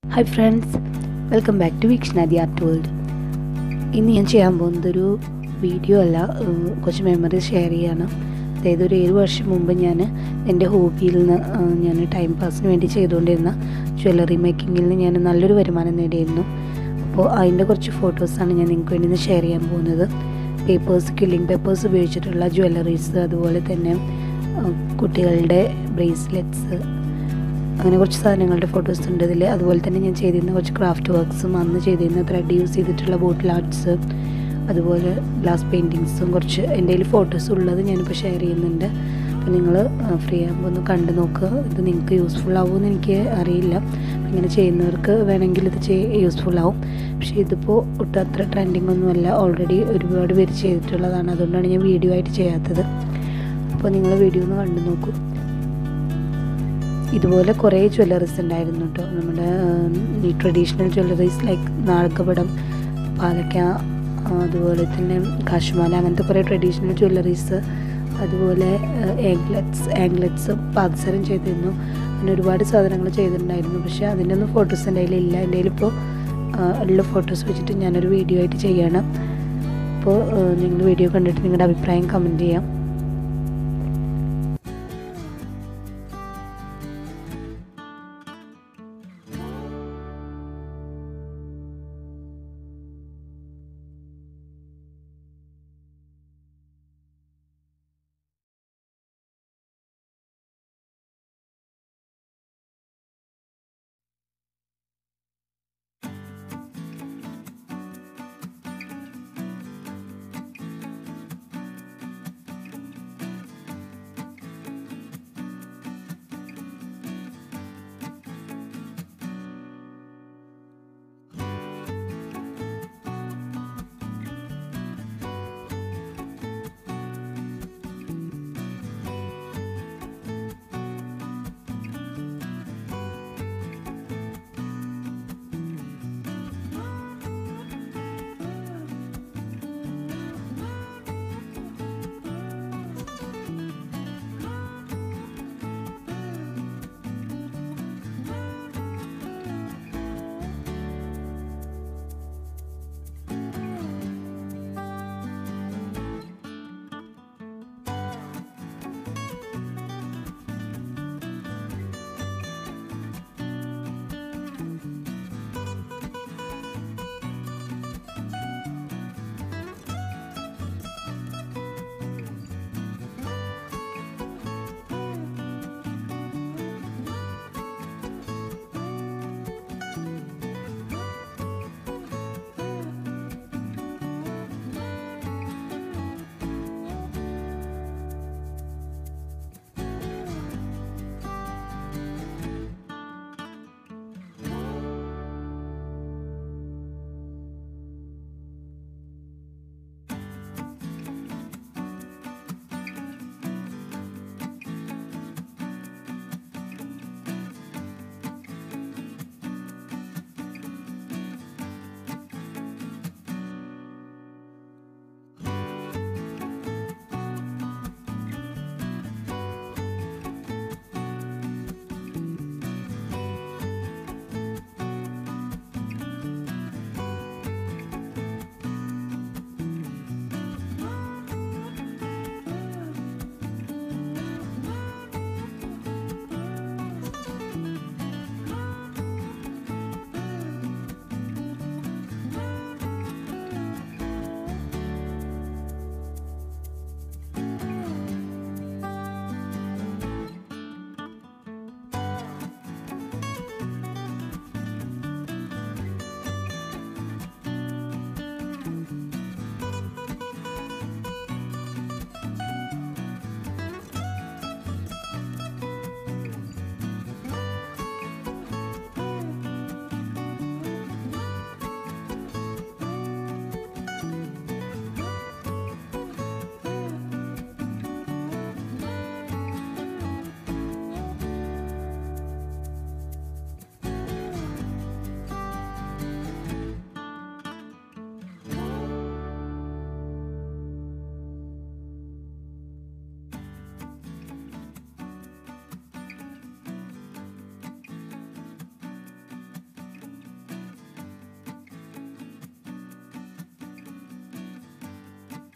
hi friends welcome back to Veekshanadi art world ഇന്ന് ഞാൻ ചെയ്യാൻ പോകുന്നത് ഒരു വീഡിയോ അല്ല ഏഹ് കുറച്ച് മെമ്മറീസ് ഷെയർ ചെയ്യാണ് അതായത് ഒരു ഏഴ് വർഷം മുമ്പ് ഞാൻ എൻ്റെ ഹോബിയിൽ നിന്ന് ഏഹ് ഞാൻ ടൈം പാസിന് വേണ്ടി ചെയ്തുകൊണ്ടിരുന്ന ജ്വല്ലറി മേക്കിങ്ങിൽ നിന്ന് ഞാൻ നല്ലൊരു വരുമാനം നേടിയിരുന്നു അപ്പോൾ അതിൻ്റെ കുറച്ച് ഫോട്ടോസാണ് ഞാൻ നിങ്ങൾക്ക് വേണ്ടി ഇന്ന് ഷെയർ ചെയ്യാൻ പോകുന്നത് പേപ്പേഴ്സ് കില്ലിംഗ് പേപ്പേഴ്സ് ഉപയോഗിച്ചിട്ടുള്ള ജ്വല്ലറീസ് അതുപോലെ തന്നെ ഏഹ് കുട്ടികളുടെ ബ്രേസ്ലെറ്റ്സ് അങ്ങനെ കുറച്ച് സാധനങ്ങളുടെ ഫോട്ടോസ് ഉണ്ട് ഇതിൽ അതുപോലെ തന്നെ ഞാൻ ചെയ്തിരുന്ന കുറച്ച് ക്രാഫ്റ്റ് വർക്ക്സും അന്ന് ചെയ്തിരുന്ന ത്രെഡ് യൂസ് ചെയ്തിട്ടുള്ള ബോട്ടിൽ ആർട്സ് അതുപോലെ ഗ്ലാസ് പെയിൻറ്റിങ്സും കുറച്ച് എൻ്റെ കയ്യിൽ ഫോട്ടോസ് ഉള്ളത് ഞാനിപ്പോൾ ഷെയർ ചെയ്യുന്നുണ്ട് അപ്പോൾ നിങ്ങൾ ഫ്രീ ആകുമ്പോൾ ഒന്ന് കണ്ടു നോക്കുക ഇത് നിങ്ങൾക്ക് യൂസ്ഫുൾ ആവുമെന്ന് എനിക്ക് അറിയില്ല ഇങ്ങനെ ചെയ്യുന്നവർക്ക് വേണമെങ്കിൽ ഇത് ചെയ് യൂസ്ഫുൾ ആവും പക്ഷേ ഇതിപ്പോൾ ഒട്ടും അത്ര ട്രെൻഡിങ് ഒന്നുമല്ല ഓൾറെഡി ഒരുപാട് പേര് ചെയ്തിട്ടുള്ളതാണ് അതുകൊണ്ടാണ് ഞാൻ വീഡിയോ ആയിട്ട് ചെയ്യാത്തത് അപ്പോൾ നിങ്ങൾ വീഡിയോ ഒന്ന് കണ്ടു നോക്കൂ ഇതുപോലെ കുറേ ജ്വല്ലറീസ് ഉണ്ടായിരുന്നു കേട്ടോ നമ്മുടെ ഈ ട്രഡീഷണൽ ജ്വല്ലറീസ് ലൈക്ക് നാളക്കപടം പാലക്ക അതുപോലെ തന്നെ കാശുമാല അങ്ങനത്തെ കുറേ ട്രഡീഷണൽ ജ്വല്ലറീസ് അതുപോലെ ആംഗ്ലറ്റ്സ് ആംഗ്ലറ്റ്സ് പാദസരം ചെയ്തിരുന്നു അങ്ങനെ ഒരുപാട് സാധനങ്ങൾ ചെയ്തിട്ടുണ്ടായിരുന്നു പക്ഷേ അതിൻ്റെ ഒന്നും ഫോട്ടോസ് എൻ്റെ കയ്യിലില്ല എൻ്റെ കയ്യിലിപ്പോൾ ഉള്ള ഫോട്ടോസ് വെച്ചിട്ട് ഞാനൊരു വീഡിയോ ആയിട്ട് ചെയ്യണം അപ്പോൾ നിങ്ങൾ വീഡിയോ കണ്ടിട്ട് നിങ്ങളുടെ അഭിപ്രായം കമൻറ്റ് ചെയ്യാം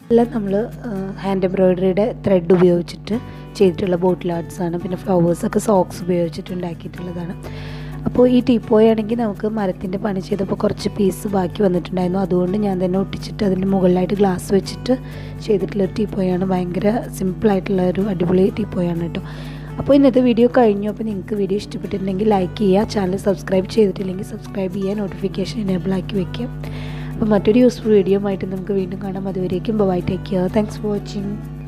എല്ലാം നമ്മൾ ഹാൻഡ് എംബ്രോയ്ഡറിയുടെ ത്രെഡ് ഉപയോഗിച്ചിട്ട് ചെയ്തിട്ടുള്ള ബോട്ടിൽ ആർട്സ് ആണ് പിന്നെ ഫ്ലവേഴ്സൊക്കെ സോക്സ് ഉപയോഗിച്ചിട്ട് ഉണ്ടാക്കിയിട്ടുള്ളതാണ് അപ്പോൾ ഈ ടീപ്പോയ് ആണെങ്കിൽ നമുക്ക് മരത്തിൻ്റെ പണി ചെയ്തപ്പോൾ കുറച്ച് പീസ് ബാക്കി വന്നിട്ടുണ്ടായിരുന്നു അതുകൊണ്ട് ഞാൻ തന്നെ ഒട്ടിച്ചിട്ട് അതിൻ്റെ മുകളിലായിട്ട് ഗ്ലാസ് വെച്ചിട്ട് ചെയ്തിട്ടുള്ള ഒരു ടീപ്പോയാണ് ഭയങ്കര സിമ്പിളായിട്ടുള്ള ഒരു അടിപൊളി ടീപ്പോയാണ് കേട്ടോ അപ്പോൾ ഇന്നത്തെ വീഡിയോ കഴിഞ്ഞു അപ്പോൾ നിങ്ങൾക്ക് വീഡിയോ ഇഷ്ടപ്പെട്ടിട്ടുണ്ടെങ്കിൽ ലൈക്ക് ചെയ്യുക ചാനൽ സബ്സ്ക്രൈബ് ചെയ്തിട്ടില്ലെങ്കിൽ സബ്സ്ക്രൈബ് ചെയ്യുക നോട്ടിഫിക്കേഷൻ എനേബിൾ ആക്കി വെക്കുക അപ്പോൾ മറ്റൊരു യൂസ്ഫുൾ വീഡിയോ ആയിട്ട് നമുക്ക് വീണ്ടും കാണാം അതുവരേക്കും bye take care thanks for watching